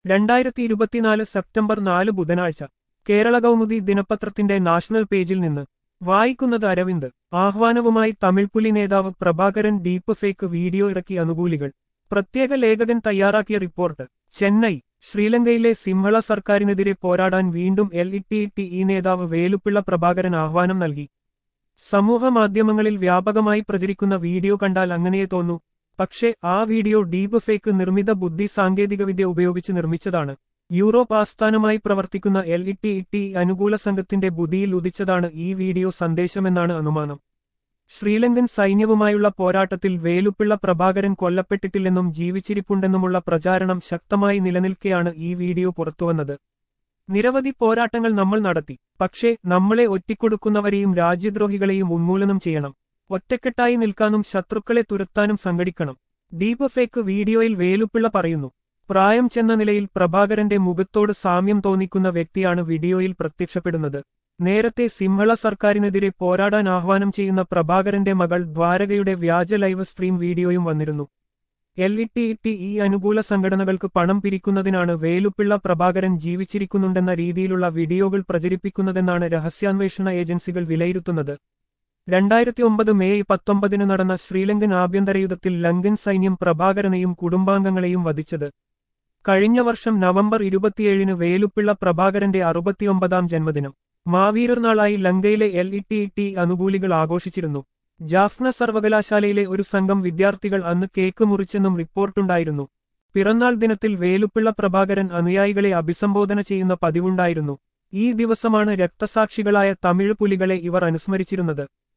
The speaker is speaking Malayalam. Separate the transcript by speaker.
Speaker 1: രണ്ടായിരത്തി ഇരുപത്തിനാല് സെപ്റ്റംബർ നാല് ബുധനാഴ്ച കേരള കൗമുദി ദിനപത്രത്തിന്റെ നാഷണൽ പേജിൽ നിന്ന് വായിക്കുന്നത് അരവിന്ദ് ആഹ്വാനവുമായി തമിഴ് പുലി നേതാവ് പ്രഭാകരൻ ഡീപ്പ് ഫേക്ക് വീഡിയോ ഇറക്കി അനുകൂലികൾ പ്രത്യേക ലേഖകൻ തയ്യാറാക്കിയ റിപ്പോർട്ട് ചെന്നൈ ശ്രീലങ്കയിലെ സിംഹള സർക്കാരിനെതിരെ പോരാടാൻ വീണ്ടും L E T T E നേതാവ് വേലുപ്പിള്ള പ്രഭാകരൻ ആഹ്വാനം നൽകി സമൂഹ മാധ്യമങ്ങളിൽ വ്യാപകമായി പ്രചരിക്കുന്ന വീഡിയോ കണ്ടാൽ അങ്ങനെയേ തോന്നൂ പക്ഷേ ആ വീഡിയോ ഡീപ്പ് ഫേക്ക് നിർമ്മിത ബുദ്ധി സാങ്കേതികവിദ്യ ഉപയോഗിച്ച് നിർമ്മിച്ചതാണ് യൂറോപ്പ് ആസ്ഥാനമായി പ്രവർത്തിക്കുന്ന എൽ ഇ ടി ടി അനുകൂല സംഘത്തിന്റെ ബുദ്ധിയിൽ ഉദിച്ചതാണ് ഈ വീഡിയോ സന്ദേശമെന്നാണ് അനുമാനം ശ്രീലങ്കൻ സൈന്യവുമായുള്ള പോരാട്ടത്തിൽ വേലുപ്പിള്ള പ്രഭാകരൻ കൊല്ലപ്പെട്ടിട്ടില്ലെന്നും ജീവിച്ചിരിപ്പുണ്ടെന്നുമുള്ള പ്രചാരണം ശക്തമായി നിലനിൽക്കെയാണ് ഈ വീഡിയോ പുറത്തുവന്നത് നിരവധി പോരാട്ടങ്ങൾ നമ്മൾ നടത്തി പക്ഷേ നമ്മളെ ഒറ്റിക്കൊടുക്കുന്നവരെയും രാജ്യദ്രോഹികളെയും ഉന്മൂലനം ചെയ്യണം ഒറ്റക്കെട്ടായി നിൽക്കാനും ശത്രുക്കളെ തുരത്താനും സംഘടിക്കണം ഡീപ്പ് ഫേക്ക് വീഡിയോയിൽ വേലുപ്പിള്ള പറയുന്നു പ്രായം ചെന്ന നിലയിൽ പ്രഭാകരന്റെ മുഖത്തോട് സാമ്യം തോന്നിക്കുന്ന വ്യക്തിയാണ് വീഡിയോയിൽ പ്രത്യക്ഷപ്പെടുന്നത് നേരത്തെ സിംഹള സർക്കാരിനെതിരെ പോരാടാൻ ആഹ്വാനം ചെയ്യുന്ന പ്രഭാകരന്റെ മകൾ ദ്വാരകയുടെ വ്യാജ ലൈവ് സ്ട്രീം വീഡിയോയും വന്നിരുന്നു എൽ ഇ ടി ടി ഈ അനുകൂല സംഘടനകൾക്ക് പണം പിരിക്കുന്നതിനാണ് വേലുപ്പിള്ള പ്രഭാകരൻ ജീവിച്ചിരിക്കുന്നുണ്ടെന്ന രീതിയിലുള്ള വീഡിയോകൾ പ്രചരിപ്പിക്കുന്നതെന്നാണ് രഹസ്യാന്വേഷണ ഏജൻസികൾ വിലയിരുത്തുന്നത് രണ്ടായിരത്തി ഒമ്പത് മെയ് പത്തൊമ്പതിന് നടന്ന ശ്രീലങ്കൻ ആഭ്യന്തര യുദ്ധത്തിൽ ലങ്കൻ സൈന്യം പ്രഭാകരനെയും കുടുംബാംഗങ്ങളെയും വധിച്ചത് കഴിഞ്ഞ വർഷം നവംബർ ഇരുപത്തിയേഴിന് വേലുപ്പിള്ള പ്രഭാകരന്റെ അറുപത്തിയൊമ്പതാം ജന്മദിനം മാവീരർ നാളായി ലങ്കയിലെ എൽ ഇ ടി ടി അനുകൂലികൾ ആഘോഷിച്ചിരുന്നു ജാഫ്ന സർവകലാശാലയിലെ ഒരു സംഘം വിദ്യാർത്ഥികൾ അന്ന് കേക്ക് മുറിച്ചെന്നും റിപ്പോർട്ടുണ്ടായിരുന്നു പിറന്നാൾ ദിനത്തിൽ വേലുപ്പിള്ള പ്രഭാകരൻ അനുയായികളെ അഭിസംബോധന ചെയ്യുന്ന പതിവുണ്ടായിരുന്നു ഈ ദിവസമാണ് രക്തസാക്ഷികളായ തമിഴ് പുലികളെ ഇവർ അനുസ്മരിച്ചിരുന്നത്